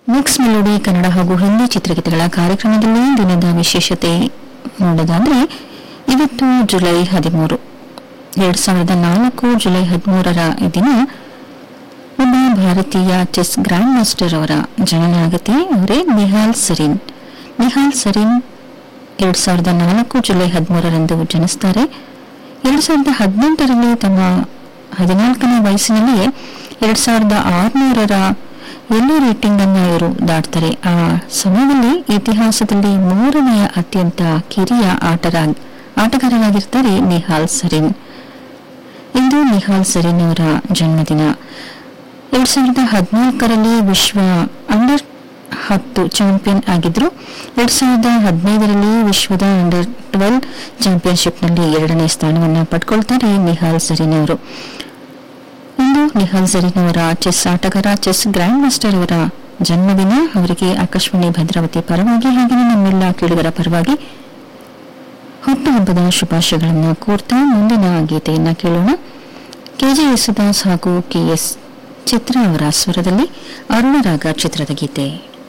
mix melody Kannada ಹಾಗೂ ಹಿಂದಿ ಚಿತ್ರಗೀತೆಗಳ ಕಾರ್ಯಕ್ರಮದಲ್ಲಿ ದಿನದ ವಿಶೇಷತೆ ನೋಡೋದಾದ್ರೆ ಇವತ್ತು ಜುಲೈ ಹದಿಮೂರು ಎರಡ್ ಸಾವಿರದ ನಾಲ್ಕು ಜುಲೈ ಹದಿಮೂರರ ಈ ದಿನ ಒಬ್ಬ ಭಾರತೀಯ ಚೆಸ್ ಗ್ರ್ಯಾಂಡ್ ಮಾಸ್ಟರ್ ಅವರ ಜನನಾಗತಿ ಅವರೇ ನಿಹಾಲ್ ಸರೀನ್ ನಿಹಾಲ್ ಸರೀನ್ ಎರಡ್ ಸಾವಿರದ ನಾಲ್ಕು ಜುಲೈ ಹದಿಮೂರರಂದು ಜನಿಸ್ತಾರೆ ಎರಡ್ ಸಾವಿರದ ಹದಿನೆಂಟರಲ್ಲಿ ತಮ್ಮ ಹದಿನಾಲ್ಕನೇ ವಯಸ್ಸಿನಲ್ಲಿಯೇ ಎರಡ್ ಸಾವಿರದ ಆರುನೂರರ ಎಲ್ಲೋ ರೇಟಿಂಗ್ ಅನ್ನು ಇವರು ದಾಟ್ತಾರೆ ಆ ಸಮಯದಲ್ಲಿ ಇತಿಹಾಸದಲ್ಲಿ ಮೂರನೆಯ ಅತ್ಯಂತ ಕಿರಿಯ ಆಟರ ಆಟಗಾರರಾಗಿರ್ತಾರೆ ನಿಹಾಲ್ ಸರೀನ್ ಇಂದು ನಿಹಾಲ್ ಸರೀನ್ ಅವರ ಜನ್ಮದಿನ ಎರಡ್ ಸಾವಿರದ ಹದಿನಾಲ್ಕರಲ್ಲಿ ವಿಶ್ವ ಅಂಡರ್ ಹತ್ತು ಚಾಂಪಿಯನ್ ಆಗಿದ್ರು ಎರಡ್ ಸಾವಿರದ ಹದಿನೈದರಲ್ಲಿ ವಿಶ್ವದ ಅಂಡರ್ ಟ್ವೆಲ್ ಚಾಂಪಿಯನ್ಶಿಪ್ನಲ್ಲಿ ಎರಡನೇ ಸ್ಥಾನವನ್ನು ಪಡ್ಕೊಳ್ತಾರೆ ನಿಹಾಲ್ ಸರೀನ್ ಅವರು ಇಂದು ನಿಹಾಲ್ ಸರೀನ್ ಅವರ ಚೆಸ್ ಆಟಗಾರ ಚೆಸ್ ಗ್ರ್ಯಾಂಡ್ ಮಾಸ್ಟರ್ ಅವರ ಜನ್ಮದಿನ ಅವರಿಗೆ ಆಕಾಶವಾಣಿ ಭದ್ರಾವತಿ ಪರವಾಗಿ ಹಾಗೆಯೇ ನಮ್ಮೆಲ್ಲ ಕೇಳುಗರ ಪರವಾಗಿ ಹುಟ್ಟುಹಬ್ಬದ ಶುಭಾಶಯಗಳನ್ನು ಕೋರ್ತಾ ಮುಂದಿನ ಗೀತೆಯನ್ನ ಕೇಳೋಣ ಕೆಜೆ ಯೇಸುದಾಸ್ ಹಾಗೂ ಕೆಎಸ್ ಚಿತ್ರ ಅವರ ಸ್ವರದಲ್ಲಿ ಅರುಣರಾಗ ಚಿತ್ರದ ಗೀತೆ